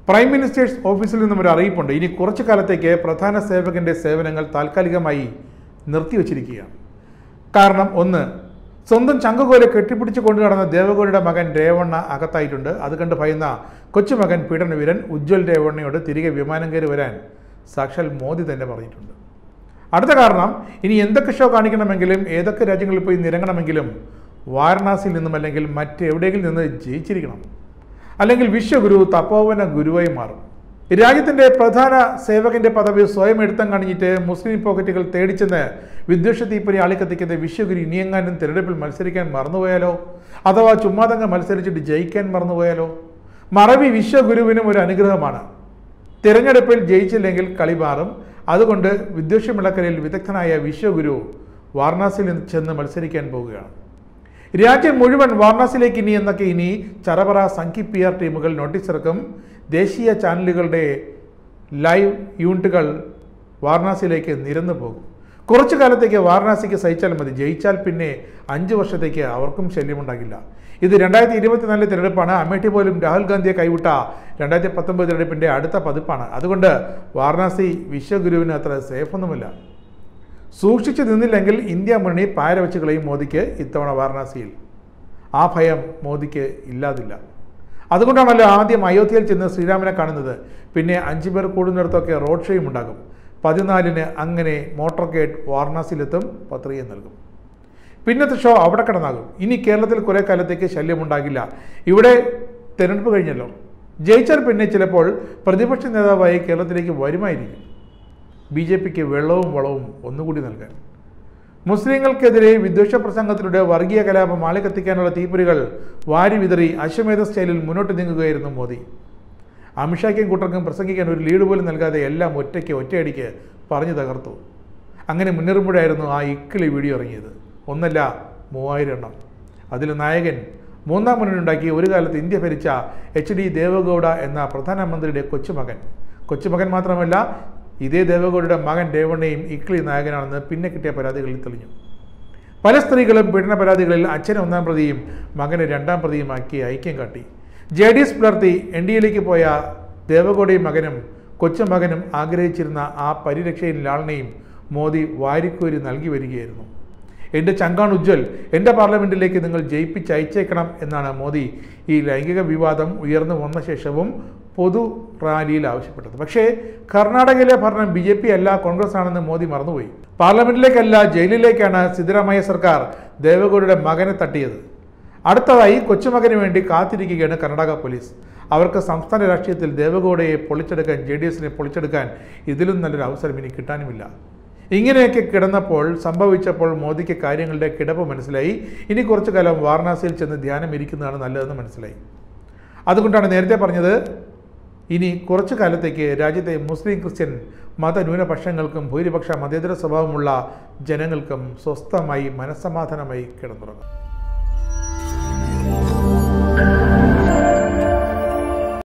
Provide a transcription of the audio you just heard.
prime ministers ഓഫീസിൽ നിന്നും ഒരു അറിയിപ്പുണ്ട് ഇനി കുറച്ചു കാലത്തേക്ക് പ്രധാന സേവകന്റെ സേവനങ്ങൾ താൽക്കാലികമായി നിർത്തിവച്ചിരിക്കുകയാണ് കാരണം ഒന്ന് സ്വന്തം ചങ്കകോലെ കെട്ടിപ്പിടിച്ച് കൊണ്ടു നടന്ന ദേവഗോയുടെ മകൻ രേവണ്ണ അകത്തായിട്ടുണ്ട് അത് കണ്ട് ഭയന്ന കൊച്ചുമകൻ പീഡനവീരൻ ഉജ്ജ്വൽ രേവണ്ണയോട് തിരികെ വിമാനം കയറി വരാൻ സാക്ഷാൽ മോദി തന്നെ പറഞ്ഞിട്ടുണ്ട് അടുത്ത കാരണം ഇനി എന്തൊക്കെ ഷോ കാണിക്കണമെങ്കിലും ഏതൊക്കെ രാജ്യങ്ങളിൽ പോയി നിരങ്ങണമെങ്കിലും വാരണാസിയിൽ നിന്നും അല്ലെങ്കിൽ മറ്റെവിടെയെങ്കിലും നിന്ന് ജയിച്ചിരിക്കണം അല്ലെങ്കിൽ വിശ്വഗുരു തപോവന ഗുരുവായി മാറും രാജ്യത്തിന്റെ പ്രധാന സേവകന്റെ പദവി സ്വയം എടുത്തം കാണിച്ചിട്ട് മുസ്ലിം പോക്കറ്റുകൾ തേടിച്ചെന്ന് വിദ്വേഷ തീപ്പരി ആളിക്കത്തിക്കുന്ന വിശ്വഗുരു ഇനിയെങ്ങാനും തിരഞ്ഞെടുപ്പിൽ മത്സരിക്കാൻ മറന്നുപോയാലോ അഥവാ ചുമ്മാതങ്ങ് മത്സരിച്ചിട്ട് ജയിക്കാൻ മറന്നുപോയാലോ മറവി വിശ്വഗുരുവിനും ഒരു അനുഗ്രഹമാണ് തിരഞ്ഞെടുപ്പിൽ ജയിച്ചില്ലെങ്കിൽ കളി മാറും അതുകൊണ്ട് വിദ്വേഷമിളക്കലിൽ വിദഗ്ധനായ വിശ്വഗുരു വാരണാസിയിൽ നിന്ന് ചെന്ന് മത്സരിക്കാൻ പോവുകയാണ് രാജ്യം മുഴുവൻ വാരണാസിയിലേക്ക് ഇനി എന്നൊക്കെ ഇനി ചറപറ സംഘി പി ആർ ടീമുകൾ നോട്ടീസ് ഇറക്കും ദേശീയ ചാനലുകളുടെ ലൈവ് യൂണിറ്റുകൾ വാരണാസിയിലേക്ക് നിരന്നു പോകും കുറച്ചു കാലത്തേക്ക് വാരണാസിക്ക് സഹിച്ചാൽ മതി ജയിച്ചാൽ പിന്നെ അഞ്ച് വർഷത്തേക്ക് അവർക്കും ശല്യമുണ്ടാകില്ല ഇത് രണ്ടായിരത്തി ഇരുപത്തിനാലിലെ തിരഞ്ഞെടുപ്പാണ് അമേഠി പോലും രാഹുൽ ഗാന്ധിയെ കൈവിട്ട രണ്ടായിരത്തി പത്തൊമ്പത് തിരഞ്ഞെടുപ്പിൻ്റെ അടുത്ത പതിപ്പാണ് അതുകൊണ്ട് വാരണാസി വിശ്വഗുരുവിന് അത്ര സേഫൊന്നുമില്ല സൂക്ഷിച്ചു നിന്നില്ലെങ്കിൽ ഇന്ത്യ മുന്നണി പാര വെച്ച് കളയും മോദിക്ക് ഇത്തവണ വാരണാസിയിൽ ആ ഭയം മോദിക്ക് ഇല്ലാതില്ല അതുകൊണ്ടാണല്ലോ ആദ്യം അയോധ്യയിൽ ചെന്ന് ശ്രീരാമനെ കാണുന്നത് പിന്നെ അഞ്ചു പേർ കൂടുന്നിടത്തൊക്കെ റോഡ് ഷോയും ഉണ്ടാകും പതിനാലിന് അങ്ങനെ മോട്ടോർഗേറ്റ് വാരണാസിയിലെത്തും പത്രിക നൽകും പിന്നത്തെ ഷോ അവിടെ കിടന്നാകും ഇനി കേരളത്തിൽ കുറേ കാലത്തേക്ക് ശല്യമുണ്ടാകില്ല ഇവിടെ തിരഞ്ഞെടുപ്പ് കഴിഞ്ഞല്ലോ ജയിച്ചാൽ പിന്നെ ചിലപ്പോൾ പ്രതിപക്ഷ നേതാവായി കേരളത്തിലേക്ക് വരുമായിരിക്കും ബി ജെ പിക്ക് വെള്ളവും വളവും ഒന്നുകൂടി നൽകാൻ മുസ്ലിങ്ങൾക്കെതിരെ വിദ്വേഷ പ്രസംഗത്തിലൂടെ വർഗീയ കലാപം ആളിക്കത്തിക്കാനുള്ള തീപ്പൊരികൾ വാരി വിതറി അശ്വമേധ സ്റ്റൈലിൽ മുന്നോട്ട് നീങ്ങുകയായിരുന്നു മോദി അമിത്ഷായ്ക്കും കൂട്ടർക്കും പ്രസംഗിക്കാൻ ഒരു ലീഡ് പോലും നൽകാതെ എല്ലാം ഒറ്റയ്ക്ക് ഒറ്റയടിക്ക് പറഞ്ഞു തകർത്തു അങ്ങനെ മുന്നേറുമ്പോഴായിരുന്നു ആ ഇക്കിളി വീഡിയോ ഇറങ്ങിയത് ഒന്നല്ല മൂവായിരം എണ്ണം അതിൽ നായകൻ മൂന്നാം മുന്നണി ഉണ്ടാക്കി ഒരു കാലത്ത് ഇന്ത്യ ഭരിച്ച എച്ച് ഡി ദേവഗൌഡ എന്ന പ്രധാനമന്ത്രിയുടെ കൊച്ചുമകൻ കൊച്ചുമകൻ മാത്രമല്ല ഇതേ ദേവഗൌഡയുടെ മകൻ രേവണ്ണയും ഇക്ലി നായകനാണെന്ന് പിന്നെ കിട്ടിയ പരാതികളിൽ തെളിഞ്ഞു പല സ്ത്രീകളും പീഡന പരാതികളിൽ അച്ഛനെ ഒന്നാം പ്രതിയും മകനെ രണ്ടാം പ്രതിയുമാക്കി ഐക്യം കാട്ടി ജെ ഡി എസ് പുലർത്തി എൻ ഡി എയിലേക്ക് പോയ ദേവഗൌഡയും മകനും കൊച്ചുമകനും ആഗ്രഹിച്ചിരുന്ന ആ പരിരക്ഷയും ലാളനയും മോദി വാരിക്കോരി നൽകി വരികയായിരുന്നു എൻ്റെ ചങ്കാൺ ഉജ്ജ്വൽ എൻ്റെ പാർലമെൻറ്റിലേക്ക് നിങ്ങൾ ജയിപ്പിച്ച് അയച്ചേക്കണം എന്നാണ് മോദി ഈ ലൈംഗിക വിവാദം ഉയർന്നു വന്ന ശേഷവും പൊതു റാലിയിൽ ആവശ്യപ്പെട്ടത് പക്ഷേ കർണാടകയിലെ ഭരണം ബി ജെ പി അല്ല കോൺഗ്രസ് ആണെന്ന് മോദി മറന്നുപോയി പാർലമെന്റിലേക്കല്ല ജയിലിലേക്കാണ് സിദ്ധരാമയ്യ സർക്കാർ ദേവഗൌഡയുടെ മകനെ തട്ടിയത് അടുത്തതായി കൊച്ചുമകന് വേണ്ടി കാത്തിരിക്കുകയാണ് കർണാടക പോലീസ് അവർക്ക് സംസ്ഥാന രാഷ്ട്രീയത്തിൽ ദേവഗൌഡയെ പൊളിച്ചെടുക്കാൻ ജെ ഡി എസിനെ പൊളിച്ചെടുക്കാൻ ഇതിലും നല്ലൊരു അവസരം ഇനി കിട്ടാനുമില്ല ഇങ്ങനെയൊക്കെ കിടന്നപ്പോൾ സംഭവിച്ചപ്പോൾ മോദിക്ക് കാര്യങ്ങളുടെ കിടപ്പ് മനസ്സിലായി ഇനി കുറച്ചു കാലം വാരണാസിയിൽ ചെന്ന് ധ്യാനം ഇരിക്കുന്നതാണ് നല്ലതെന്ന് മനസ്സിലായി അതുകൊണ്ടാണ് നേരത്തെ പറഞ്ഞത് ഇനി കുറച്ചു കാലത്തേക്ക് രാജ്യത്തെ മുസ്ലിം ക്രിസ്ത്യൻ മതന്യൂനപക്ഷങ്ങൾക്കും ഭൂരിപക്ഷ മതേതര സ്വഭാവമുള്ള ജനങ്ങൾക്കും സ്വസ്ഥമായി മനസ്സമാധാനമായി കിടന്നുറങ്ങും